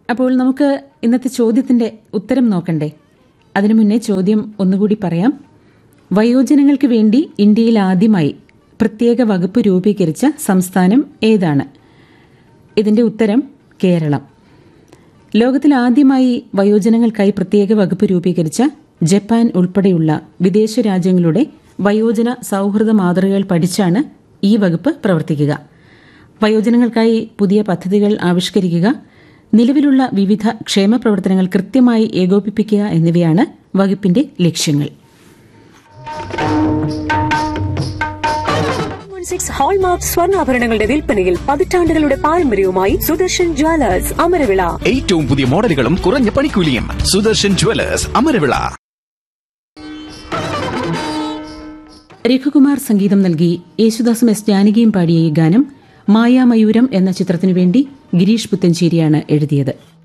അപ്പോൾ നമുക്ക് ഇന്നത്തെ ചോദ്യത്തിന്റെ ഉത്തരം നോക്കണ്ടേ അതിനു മുന്നേ ചോദ്യം ഒന്നുകൂടി പറയാം വയോജനങ്ങൾക്ക് വേണ്ടി ഇന്ത്യയിൽ ആദ്യമായി പ്രത്യേക വകുപ്പ് രൂപീകരിച്ച സംസ്ഥാനം ഏതാണ് ഇതിന്റെ ഉത്തരം കേരളം ലോകത്തിൽ ആദ്യമായി വയോജനങ്ങൾക്കായി പ്രത്യേക വകുപ്പ് രൂപീകരിച്ച ജപ്പാൻ ഉൾപ്പെടെയുള്ള വിദേശ രാജ്യങ്ങളുടെ വയോജന സൗഹൃദ മാതൃകകൾ പഠിച്ചാണ് ഈ വകുപ്പ് പ്രവർത്തിക്കുക വയോജനങ്ങൾക്കായി പുതിയ പദ്ധതികൾ ആവിഷ്കരിക്കുക നിലവിലുള്ള വിവിധ ക്ഷേമ പ്രവർത്തനങ്ങൾ കൃത്യമായി ഏകോപിപ്പിക്കുക എന്നിവയാണ് വകുപ്പിന്റെ ലക്ഷ്യങ്ങൾ സിക്സ് ഹോൾമാർക്ക് സ്വർണ്ണാഭരണങ്ങളുടെ വിൽപ്പനയിൽ പതിറ്റാണ്ടുകളുടെ പാരമ്പര്യവുമായി സുദർശൻ ജ്വല്ലേഴ്സ് അമരവിള ഏറ്റവും പുതിയ മോഡലുകളും കുറഞ്ഞ പണിക്കൂലിയും സുദർശൻ ജുവലേഴ്സ് അമരവിള രഘുകുമാർ സംഗീതം നൽകി യേശുദാസും എസ് ജാനകിയും പാടിയ ഈ ഗാനം മായാമയൂരം എന്ന ചിത്രത്തിനു വേണ്ടി ഗിരീഷ് പുത്തഞ്ചേരിയാണ് എഴുതിയത്